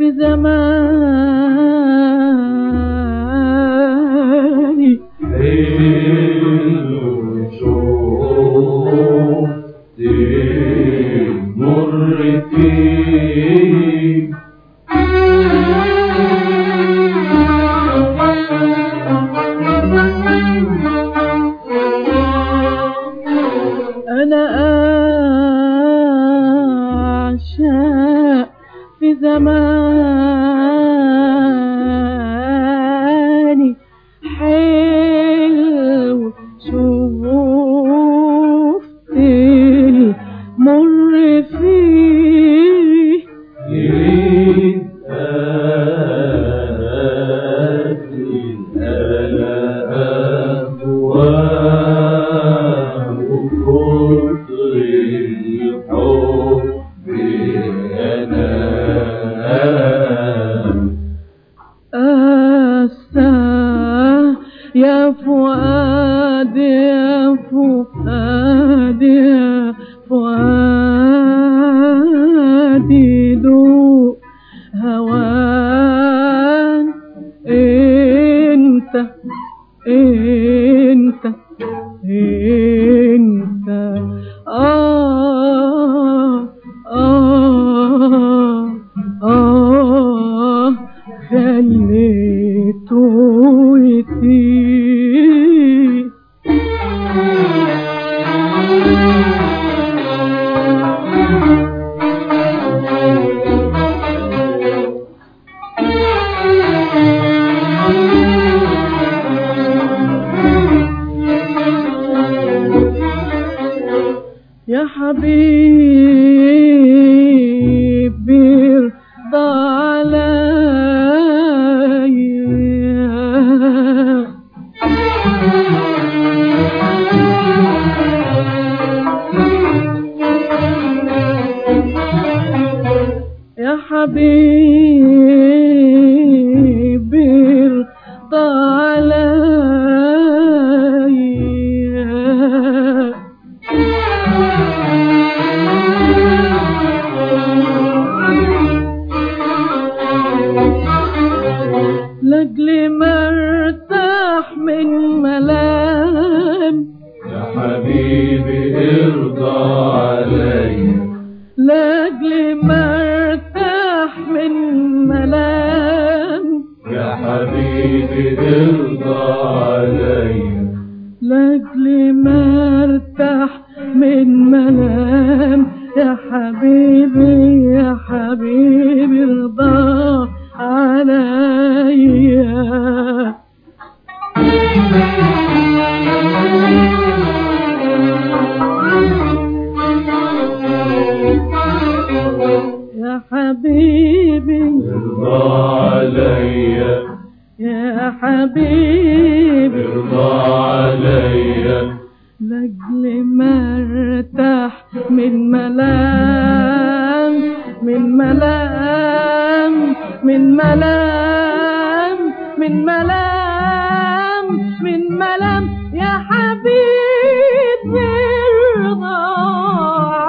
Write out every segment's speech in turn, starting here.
في زماني حلو شوقي مر فيك أنا أعشق في زماني حلو شوف المر فيه يريد أهدي الألأ وكتر الحب أنا أسى يا فؤاد يا فؤاد يا فؤادي ذو هوان انت انت انت آه آه آه خليته يطير يا حبيبي ارضى عليا يا حبيبي ارضى عليا لاجل ما ارتاح من ملام يا حبيبي ارضى عليا لاجل ما ارتاح من ملام يا حبيبي ارضى عليا لاجل ما ارتاح من ملام يا حبيبي يا حبيبي ارضى عليا يا حبيبي ارضى عليا يا حبيبي ارضى عليا لاجل ما ارتاح من ملام من ملام من ملام من ملام من ملام يا حبيبي ارضى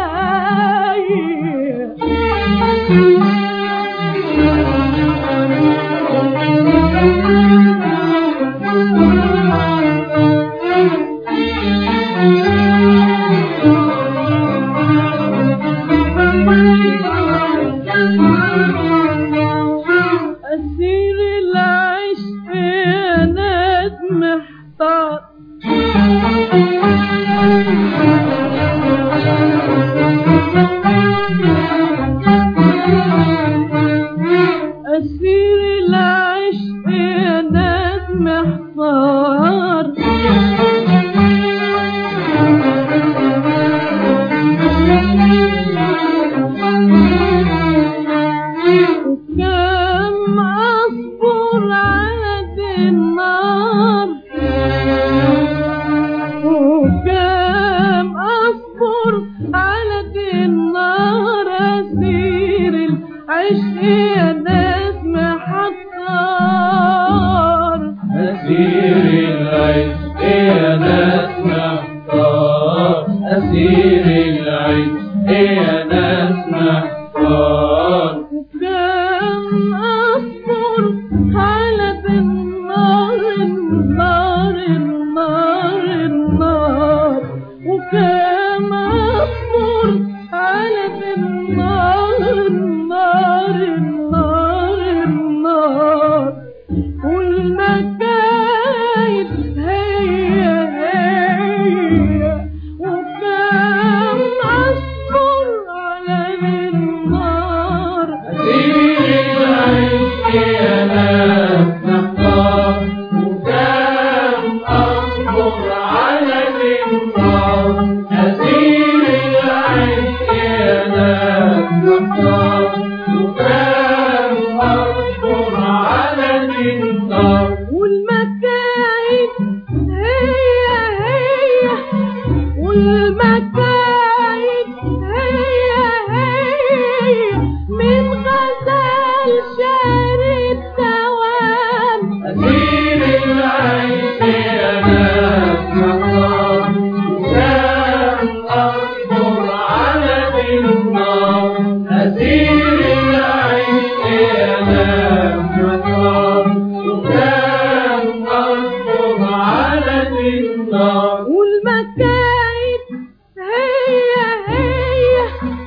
أسير العشق يا ناس محتار أسير العشق يا ناس محتار وكم أصبر على دي النار وكم أصبر على دي النار أسير العشق يا ناس محصار أسير العشق يا ناس محتار أسير العشق يا ناس محتار وكم وكان أصبر على النار النار النار النار وكان أصبر على النار النار النار النار والمكايد هي هي وكان أصبر على النار أسير العشق يا ناس نختار وكان أصبر على النار أسير العشق يا ناس نختار وكان أصبر على النار والمكايد هي هي والمكايد هي هي من غزال شارد دوام أسير العيش يا ناس نختار وكان أصبر على النار أسير العيش يا ناس نختار وكان أصبر على النار والمكايد هي هي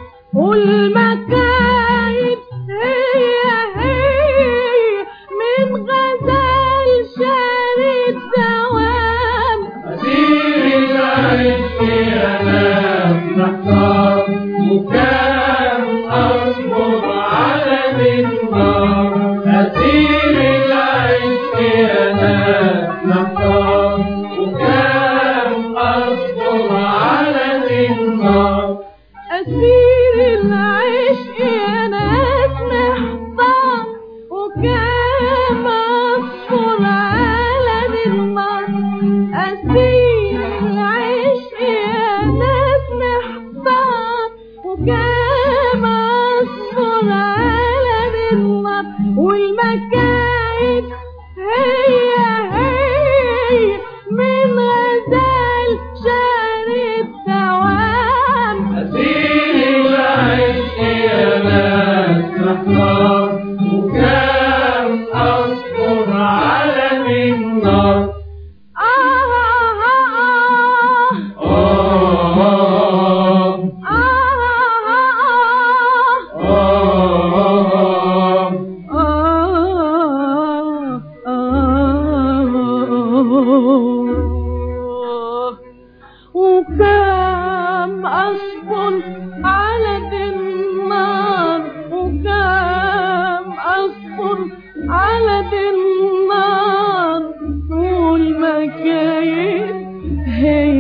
والمكايد هي هي من غزال شارد دوام أسير العشق يا ناس نختار وكان أصبر على النار أسير العشق يا ناس نختار وكان أصبر على النار أسير العشق يا ناس محتار وكام أصفر على النار أسير العشق يا ناس محتار وكام أصفر على النار والمكايد هي هي من غزال شهر الدوام أسير العشق يا ناس نختار وكان أصبر على النار آه آه آه آه آه وكم أصبر على النار وكم أصبر على النار والمكايد هي